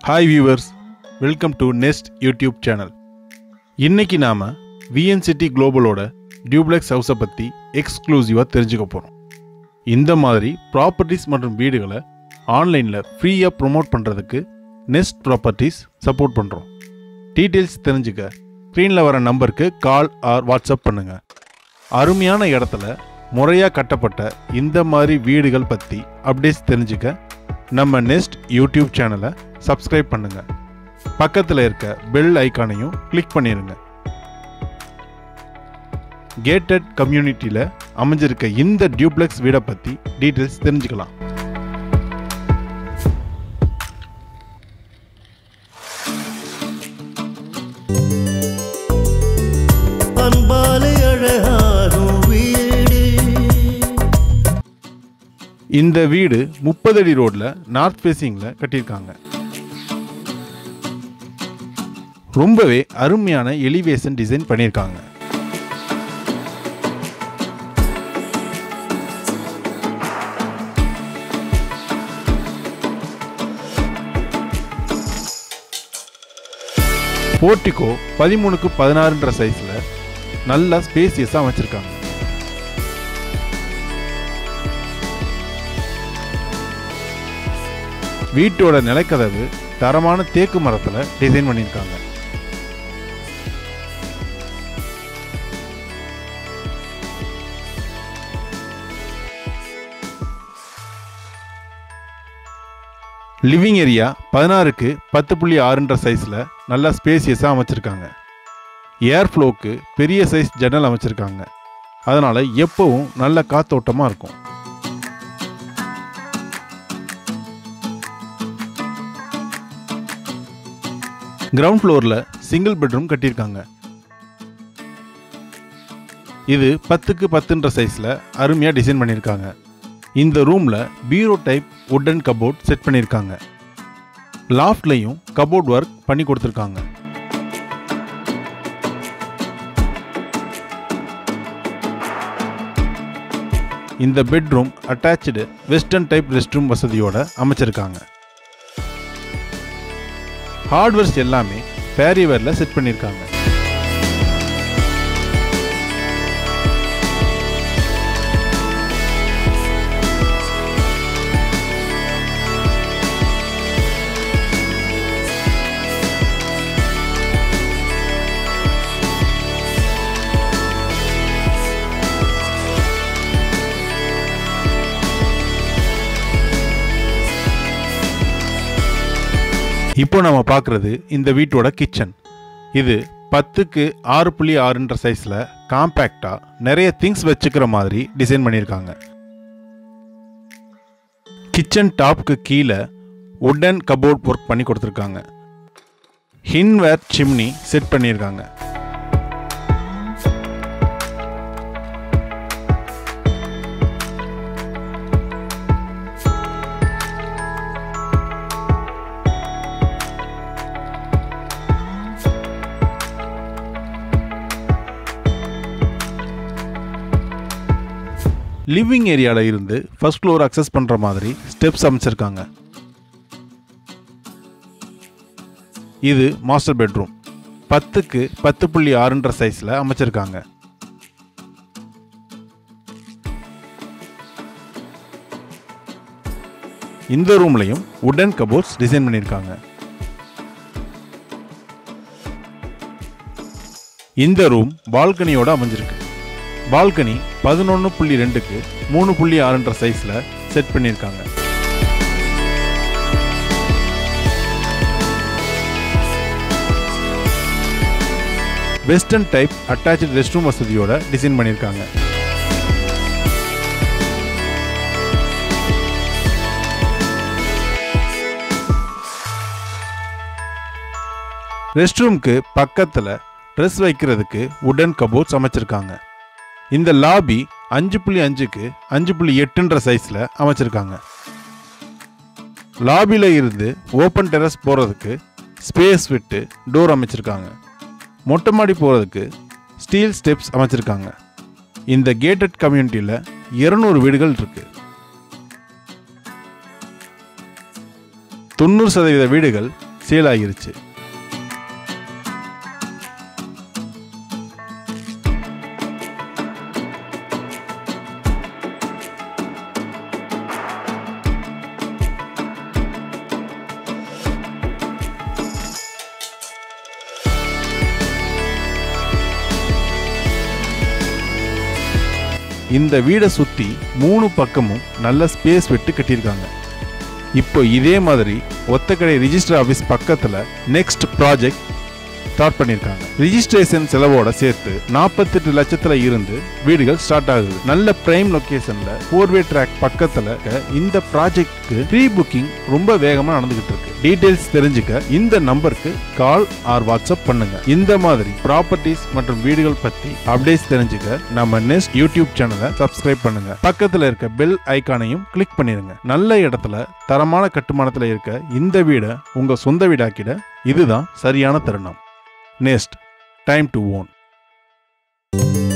hi viewers welcome to Nest YouTube channel இன்னைக்கு நாம் விஎன்சிட்டி குளோபலோட duplex ஹவுஸை பற்றி எக்ஸ்க்ளூசிவாக தெரிஞ்சுக்க போகிறோம் இந்த மாதிரி ப்ராப்பர்ட்டிஸ் மற்றும் வீடுகளை ஆன்லைனில் ஃப்ரீயாக ப்ரோமோட் பண்ணுறதுக்கு நெஸ்ட் ப்ராப்பர்ட்டிஸ் சப்போர்ட் பண்ணுறோம் டீட்டெயில்ஸ் தெரிஞ்சுக்க ஸ்க்ரீனில் வர நம்பருக்கு கால் ஆர் வாட்ஸ்அப் பண்ணுங்கள் அருமையான இடத்துல முறையாக கட்டப்பட்ட இந்த மாதிரி வீடுகள் பற்றி அப்டேட்ஸ் தெரிஞ்சுக்க நம்ம நெஸ்ட் யூடியூப் சேனலை சப்ஸ்கிரைப் பண்ணுங்க பக்கத்தில் இருக்க பெல் ஐக்கானையும் கிளிக் பண்ணிடுங்க கேட்டட் கம்யூனிட்டியில் அமைஞ்சிருக்க இந்த டியூப்ளெக்ஸ் வீடை பற்றி டீட்டெயில்ஸ் தெரிஞ்சுக்கலாம் அன்பாலே அழகாகும் வீடு இந்த வீடு முப்பது அடி ரோட்ல நார்த் ஃபேசிங்கில் கட்டியிருக்காங்க ரொம்பவே அருமையான எலிவேஷன் டிசைன் பண்ணியிருக்காங்க போர்ட்டிகோ பதிமூணுக்கு பதினாறுன்ற சைஸில் நல்லா ஸ்பேசியஸாக அமைச்சிருக்காங்க வீட்டோட நிலைக்கதவு தரமான தேக்கு மரத்தில் டிசைன் பண்ணியிருக்காங்க லிவிங் ஏரியா பதினாறுக்கு பத்து புள்ளி ஆறுன்ற சைஸில் நல்லா ஸ்பேசியஸாக அமைச்சிருக்காங்க ஏர் ஃப்ளோக்கு பெரிய சைஸ் ஜன்னல் அமைச்சிருக்காங்க அதனால் எப்பவும் நல்ல காத்தோட்டமாக இருக்கும் கிரவுண்ட் ஃப்ளோரில் சிங்கிள் பெட்ரூம் கட்டியிருக்காங்க இது பத்துக்கு பத்துன்ற சைஸில் அருமையாக டிசைன் பண்ணியிருக்காங்க இந்த ரூமில் bureau type wooden cupboard set பண்ணியிருக்காங்க லாஃப்ட்லையும் கபோர்ட் ஒர்க் பண்ணி கொடுத்துருக்காங்க இந்த bedroom attach western type rest room வசதியோட அமைச்சிருக்காங்க ஹார்ட்வேர்ஸ் எல்லாமே பேரிவேரில் செட் பண்ணியிருக்காங்க இப்போ நம்ம பார்க்குறது இந்த வீட்டோட கிச்சன் இது பத்துக்கு ஆறு புள்ளி ஆறுன்ற சைஸில் காம்பேக்டாக நிறைய திங்ஸ் வச்சுக்கிற மாதிரி டிசைன் பண்ணியிருக்காங்க கிச்சன் டாப்க்கு கீழே உட்டன் கபோர்ட் ஒர்க் பண்ணி கொடுத்துருக்காங்க ஹின்வேர் சிம்னி செட் பண்ணியிருக்காங்க லிவிங் ஏரியாவில் இருந்து ஃபர்ஸ்ட் ஃப்ளோர் அக்சஸ் பண்ணுற மாதிரி ஸ்டெப்ஸ் அமைச்சிருக்காங்க இது மாஸ்டர் பெட்ரூம் பத்துக்கு பத்து புள்ளி ஆறுன்ற சைஸில் அமைச்சிருக்காங்க இந்த ரூம்லையும் உடன் கபோர்ட்ஸ் டிசைன் பண்ணியிருக்காங்க இந்த ரூம் பால்கனியோட அமைஞ்சிருக்கு பால்கனி பதினொன்று புள்ளி ரெண்டுக்கு மூணு புள்ளி ஆறுன்ற சைஸில் செட் பண்ணியிருக்காங்க western type attach rest room வசதியோட டிசைன் பண்ணியிருக்காங்க ரெஸ்ட் ரூம்க்கு பக்கத்தில் ட்ரெஸ் வைக்கிறதுக்கு உடன் கபோர்ட்ஸ் அமைச்சிருக்காங்க இந்த லாபி அஞ்சு புள்ளி அஞ்சுக்கு அஞ்சு புள்ளி எட்டுன்ற சைஸில் அமைச்சிருக்காங்க லாபியில் இருந்து ஓப்பன் டெரஸ் போகிறதுக்கு ஸ்பேஸ் விட்டு டோர் அமைச்சிருக்காங்க மொட்டை மாடி போகிறதுக்கு ஸ்டீல் ஸ்டெப்ஸ் அமைச்சிருக்காங்க இந்த கேட்டட் கம்யூனிட்டியில் இருநூறு வீடுகள் இருக்கு தொண்ணூறு சதவீத வீடுகள் சேல் ஆகிருச்சு இந்த வீடை சுற்றி மூணு பக்கமும் நல்ல ஸ்பேஸ் விட்டு கட்டியிருக்காங்க இப்போ இதே மாதிரி ஒத்தக்கடை ரிஜிஸ்டர் ஆஃபீஸ் பக்கத்தில் நெக்ஸ்ட் ப்ராஜெக்ட் ஸ்டார்ட் பண்ணியிருக்காங்க ரிஜிஸ்ட்ரேஷன் செலவோட சேர்த்து நாற்பத்தெட்டு லட்சத்துல இருந்து வீடுகள் ஸ்டார்ட் ஆகுது நல்ல பிரைம் லொகேஷன்ல ஃபோர் வே ட்ராக் பக்கத்துல இருக்க இந்த ப்ராஜெக்ட்க்கு ப்ரீ புக்கிங் ரொம்ப வேகமா நடந்துகிட்டு இருக்கு டீடைல்ஸ் தெரிஞ்சுக்க இந்த நம்பருக்கு கால் ஆர் வாட்ஸ்அப் பண்ணுங்க இந்த மாதிரி ப்ராப்பர்ட்டிஸ் மற்றும் வீடுகள் பத்தி அப்டேட்ஸ் தெரிஞ்சுக்க நம்ம நெக்ஸ்ட் யூடியூப் சேனலை சப்ஸ்கிரைப் பண்ணுங்க பக்கத்துல இருக்க பெல் ஐகானையும் கிளிக் பண்ணிருங்க நல்ல இடத்துல தரமான கட்டுமானத்துல இருக்க இந்த வீடை உங்க சொந்த வீடாக்கிட இதுதான் சரியான தருணம் நெக்ஸ்ட் டைம் டு ஓன்